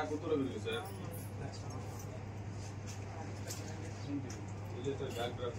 புத்தூருக்கு இருக்கு சார் இல்லை sir doctor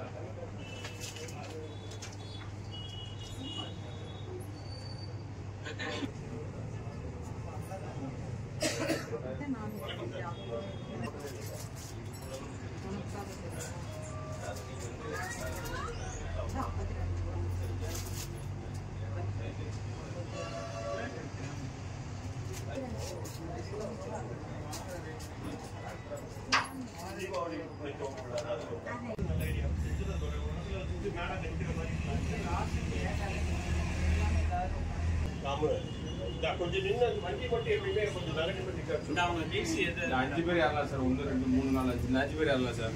கொஞ்சம் நின்று அந்த வண்டி மட்டும் எப்பயுமே கொஞ்சம் விலகி பண்ணி காட்டு. இந்த அவங்க டிசி எது இந்த அஞ்சு பேர் ஏறலாம் சார் ஒன்று ரெண்டு மூணு நாலு அஞ்சு இந்த அஞ்சு பேர் ஏறலாம் சார்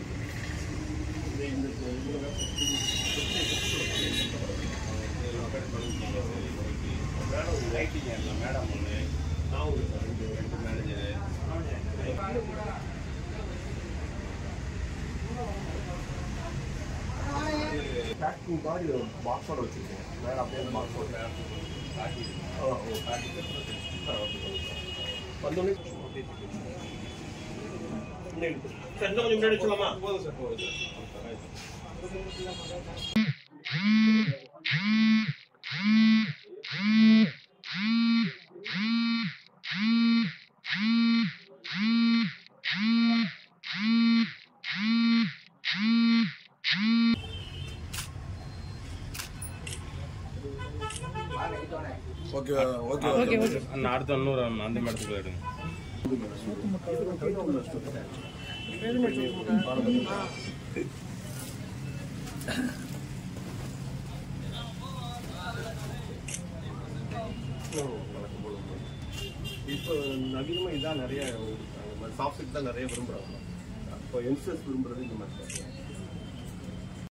மேடம் லைட்டிங் ஏறலாம் மேடம் ஒன்று நான் ஒரு சார் ரெண்டு ரெண்டு மேனேஜரு பேக்கிங் மாதிரி பாக்ஸோட வச்சிருக்கோம் மேடம் அப்படியே பாக்ஸோட ஓ ஓ வந்தோடனே சார் இன்னும் கொஞ்சம் முன்னாடி சொல்லலாமா போதும் சார் போதும் sir okay okay okay okay நான் அடுத்த இன்னொரு அந்த இடத்துக்கு எடுங்க இப்போ நவீனமாக இதான் நிறைய சாஃப்ட் தான் நிறைய விரும்புகிறாங்க இப்போ யங்ஸ்டர்ஸ் விரும்புறது இந்த மாதிரி